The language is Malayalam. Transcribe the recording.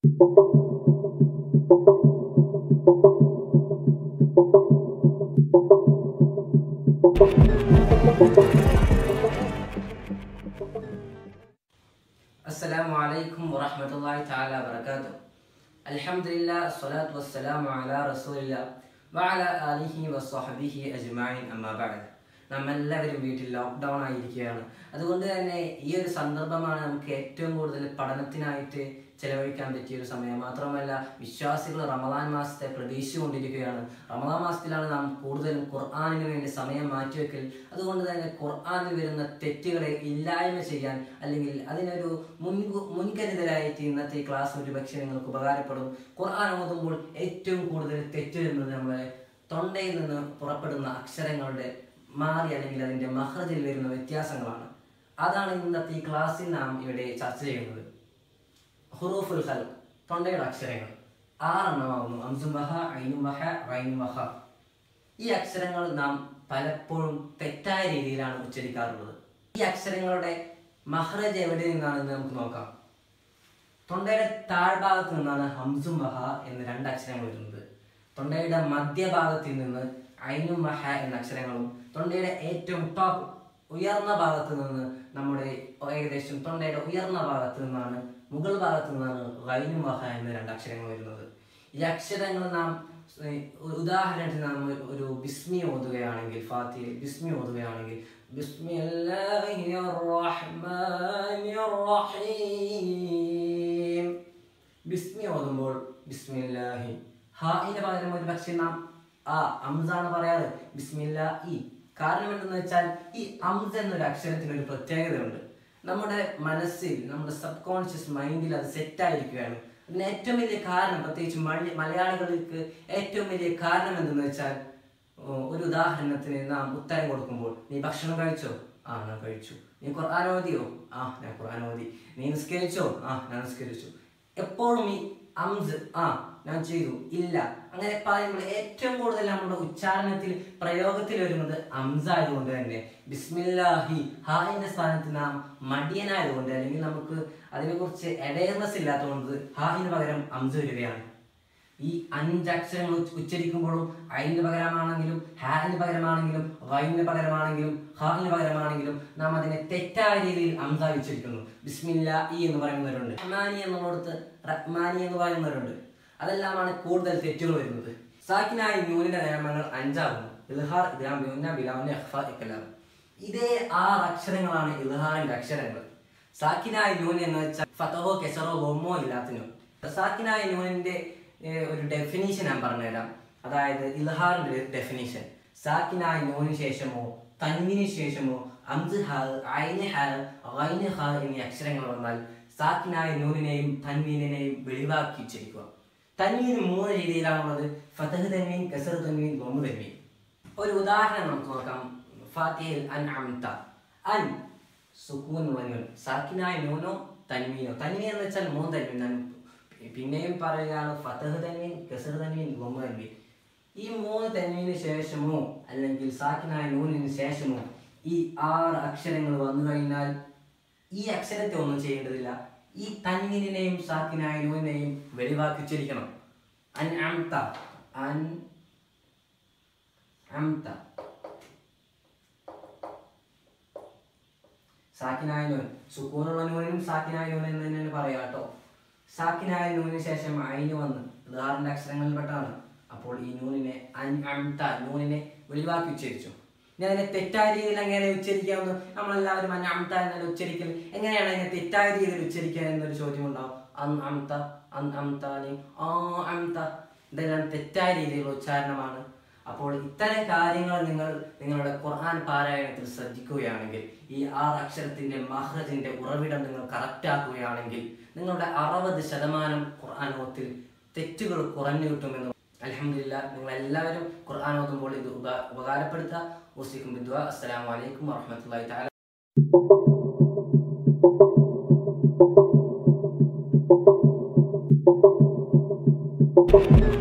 السلام عليكم ورحمة الله تعالى وبركاته الحمد لله الصلاة والسلام على رسول الله وعلى آله وصحبه أجمعين أما بعد നമ്മളെല്ലാവരും വീട്ടിൽ ലോക്ക്ഡൗൺ ആയിരിക്കുകയാണ് അതുകൊണ്ട് തന്നെ ഈ ഒരു സന്ദർഭമാണ് നമുക്ക് ഏറ്റവും കൂടുതൽ പഠനത്തിനായിട്ട് ചെലവഴിക്കാൻ പറ്റിയ ഒരു സമയം മാത്രമല്ല വിശ്വാസികൾ റമദാൻ മാസത്തെ പ്രതീക്ഷിച്ചുകൊണ്ടിരിക്കുകയാണ് റമദാൻ മാസത്തിലാണ് നാം കൂടുതലും ഖുർആാനിന് വേണ്ടി സമയം മാറ്റിവെക്കൽ അതുകൊണ്ട് തന്നെ ഖുർആാനിൽ വരുന്ന തെറ്റുകളെ ഇല്ലായ്മ ചെയ്യാൻ അല്ലെങ്കിൽ അതിനൊരു മുൻകു മുൻകരുതലായിട്ട് ഇന്നത്തെ ഈ ക്ലാസ് ഒരുപക്ഷെ നിങ്ങൾക്ക് ഉപകാരപ്പെടും ഖുർആൻ ഓതുമ്പോൾ ഏറ്റവും കൂടുതൽ തെറ്റ് വരുന്നത് നമ്മളെ തൊണ്ടയിൽ നിന്ന് പുറപ്പെടുന്ന അക്ഷരങ്ങളുടെ മാറി അല്ലെങ്കിൽ അതിന്റെ മഹ്റജിൽ വരുന്ന വ്യത്യാസങ്ങളാണ് അതാണ് ഇന്നത്തെ ഈ ക്ലാസ്സിൽ നാം ഇവിടെ ചർച്ച ചെയ്യുന്നത് ഹുറൂഫുൽ ഖൽഖ് തൊണ്ടയുടെ അക്ഷരങ്ങൾ ആറെണ്ണമാകുന്നു അംസും വഹ ഐനും വഹ റൈനും വഹ ഈ അക്ഷരങ്ങൾ നാം പലപ്പോഴും തെറ്റായ രീതിയിലാണ് ഉച്ചരിക്കാറുള്ളത് ഈ അക്ഷരങ്ങളുടെ മഹ്റജ് എവിടെ നിന്നാണെന്ന് നമുക്ക് നോക്കാം തൊണ്ടയുടെ താഴ്ഭാഗത്ത് നിന്നാണ് ഹംസും വഹ എന്ന രണ്ട് അക്ഷരങ്ങൾ വരുന്നത് തൊണ്ടയുടെ മധ്യഭാഗത്തിൽ നിന്ന് ഐനും വഹ എന്ന അക്ഷരങ്ങളും തൊണ്ടയുടെ ഏറ്റവും ടോപ്പ് ഉയർന്ന ഭാഗത്ത് നിന്ന് നമ്മുടെ ഏകദേശം തൊണ്ടയുടെ ഉയർന്ന ഭാഗത്ത് നിന്നാണ് മുകൾ ഭാഗത്ത് നിന്നാണ് റൈനും വഹ എന്ന രണ്ട് അക്ഷരങ്ങൾ വരുന്നത് ഈ അക്ഷരങ്ങൾ നാം ഏർ, ഉദാഹരണത്തിന് നാം ഒരു- ഒരു ബിസ്മി ഓതുകയാണെങ്കിൽ ഫാത്തിയിൽ ബിസ്മി ഓതുകയാണെങ്കിൽ ബിസ്മില്ലാഹിർ റഹ്മാനിർ റഹീം ബിസ്മി ഓതുമ്പോൾ ബിസ്മില്ലാഹി ഹായിന് പകരം ഒരു പക്ഷേ നാം ആ അംസാണ് പറയാറ് ബിസ്മില്ല ഇ കാരണം എന്തെന്ന് വെച്ചാൽ ഈ അംസ് എന്നൊരു അക്ഷരത്തിന് ഒരു പ്രത്യേകതയുണ്ട് നമ്മുടെ മനസ്സിൽ നമ്മുടെ സബ് കോൺഷ്യസ് മൈൻഡിൽ അത് സെറ്റ് ആയിരിക്കുകയാണ് അതിന് ഏറ്റവും വലിയ കാരണം പ്രത്യേകിച്ച് മലയ- മലയാളികൾക്ക് ഏറ്റവും വലിയ കാരണം എന്തെന്ന് വെച്ചാൽ ഓ, ഒരു ഉദാഹരണത്തിന് നാം ഉത്തരം കൊടുക്കുമ്പോൾ നീ ഭക്ഷണം കഴിച്ചോ ആ ഞാൻ കഴിച്ചു നീ ഖുർആൻ ഓതിയോ ആ ഞാൻ ഖുർആൻ ഓതി നീ നിസ്കരിച്ചോ ആ ഞാൻ നിസ്കരിച്ചു എപ്പോഴും ഈ അംസ് ആ ഞാൻ ചെയ്തു ഇല്ല അങ്ങനെ പറയുമ്പോൾ ഏറ്റവും കൂടുതൽ നമ്മുടെ ഉച്ചാരണത്തിൽ പ്രയോഗത്തിൽ വരുന്നത് അംസ് ആയതുകൊണ്ട് തന്നെ ബിസ്മില്ലാഹി ഹായിന്റെ സ്ഥാനത്ത് നാം മടിയനായതുകൊണ്ട് അല്ലെങ്കിൽ നമുക്ക് അതിനെക്കുറിച്ച് അവയർനെസ് ഇല്ലാത്തതുകൊണ്ട് ഹായിന് പകരം അംസ് വരികയാണ് ഈ അഞ്ചക്ഷരങ്ങൾ ഉച്ച- ഉച്ചരിക്കുമ്പോഴും അയിന് പകരമാണെങ്കിലും ഹാന് പകരമാണെങ്കിലും റൈന് പകരമാണെങ്കിലും ഹാന് പകരമാണെങ്കിലും നാം അതിനെ തെറ്റായ രീതിയിൽ അംസ ഉച്ചരിക്കുന്നു ബിസ്മില്ല ഈ എന്ന് പറയുന്നവരുണ്ട് റഹ്മാനി എന്നുള്ളടത്ത് റഹ്മാനി എന്ന് പറയുന്നവരുണ്ട് അതെല്ലാമാണ് കൂടുതൽ തെറ്റുകൾ വരുന്നത് സാക്കിനായി ന്യൂനിന്റെ നിയമങ്ങൾ അഞ്ചാകുന്നു ഇൽഹാർ ഇദ്ഹാം ബ്യൂന ബിലാമിന് ഇഖ്ഫ ഇക്കലാം ഇതേ ആറ് അക്ഷരങ്ങളാണ് ഇൽഹാറിന്റെ അക്ഷരങ്ങൾ സാക്കിനായ നൂൻ എന്ന് വെച്ചാൽ ഫതഹോ കെസറോ ബൊമ്മോ ഇല്ലാത്തിനോ സാക്കിനായ നൂനിന്റെ ഏർ, ഒരു ഡെഫിനീഷൻ ഞാൻ പറഞ്ഞുതരാം അതായത് ഇൽഹാറിന്റെ ഒരു ഡെഫിനീഷൻ സാക്കിനായ നൂനിന് ശേഷമോ തൻവിന് ശേഷമോ അംസ് ഹ ഐന് ഹ ഐന് ഹ എന്നീ അക്ഷരങ്ങൾ വന്നാൽ സാക്കിനായ നൂനിനെയും തൻവീനെയും വെളിവാക്കി ഉച്ചരിക്കുക തൻവീന് മൂന്ന് രീതിയിലാണുള്ളത് ഫതഹ് തൻവീൻ കസർ തൻവീൻ ബൊമ്മ തൻവീൻ ഒരു ഉദാഹരണം നമുക്ക് നോക്കാം ഫാത്തിഹയിൽ അൻ അംത അൻ സുക്കൂൻ നൂൻ സാക്കിനായ നൂനോ തൻവീനോ തൻവീൻ എന്ന് വെച്ചാൽ മൂന്ന് തൻവീൻ ഞാൻ പിന്നെയും പറയുകയാണ് ഫതഹ് തൻവീൻ കസർ തൻവീൻ ബൊമ്മ തൻവീൻ ഈ മൂന്ന് തൻവീന് ശേഷമോ അല്ലെങ്കിൽ സാക്കിനായ നൂനിന് ശേഷമോ ഈ ആറ് അക്ഷരങ്ങൾ വന്നു കഴിഞ്ഞാൽ ഈ അക്ഷരത്തെ ഒന്നും ചെയ്യേണ്ടതില്ല ഈ തൻവീനെയും സാക്കിനായ നൂനിനെയും വെളിവാക്കി ഉച്ചരിക്കണം അൻ അംത അൻ അംത സാക്കിനായ നൂൻ സുക്കൂനുള്ള നൂനും സാക്കിനായ നൂൻ എന്ന് തന്നെയാണ് പറയാ കേട്ടോ സാക്കിനായ നൂനിന് ശേഷം അയിന് വന്ന് ഉദാഹരണ അക്ഷരങ്ങളിൽ പെട്ടാണ് അപ്പോൾ ഈ നൂനിനെ അൻ അംത നൂനിനെ വെളിവാക്കി ഉച്ചരിച്ചു ഞാൻ അതിനെ തെറ്റായ രീതിയിൽ എങ്ങനെ ഉച്ചരിക്കാമെന്ന് നമ്മളെല്ലാവരും അൻ അംത എന്നല്ല ഉച്ചരിക്കൽ എങ്ങനെയാണ് അതിനെ തെറ്റായ രീതിയിൽ ഉച്ചരിക്കുക എന്നൊരു ചോദ്യം ഉണ്ടാവും അൻ അംത അൻ അംതാനി ആ അംത ഇതെല്ലാം തെറ്റായ രീതിയിലുള്ള ഉച്ചാരണമാണ് അപ്പോൾ ഇത്തരം കാര്യങ്ങൾ നിങ്ങൾ നിങ്ങളുടെ ഖുർആൻ പാരായണത്തിൽ ശ്രദ്ധിക്കുകയാണെങ്കിൽ ഈ ആറ് അക്ഷരത്തിന്റെ മഹ്റജിന്റെ ഉറവിടം നിങ്ങൾ കറക്റ്റ് ആക്കുകയാണെങ്കിൽ നിങ്ങളുടെ അറുപത് ശതമാനം ഖുർആാനോത്തിൽ തെറ്റുകൾ കുറഞ്ഞു കിട്ടുമെന്ന് അലഹമില്ല നിങ്ങൾ എല്ലാവരും ഖുർആൻ ഓതുമ്പോൾ ഇത് ഉപ ഉപകാരപ്പെടുത്തുക ഉസിക്കും ബിദ്വ അസ്സലാമു അലൈക്കും വറഹമത്തല്ലാഹി തആല Thank you.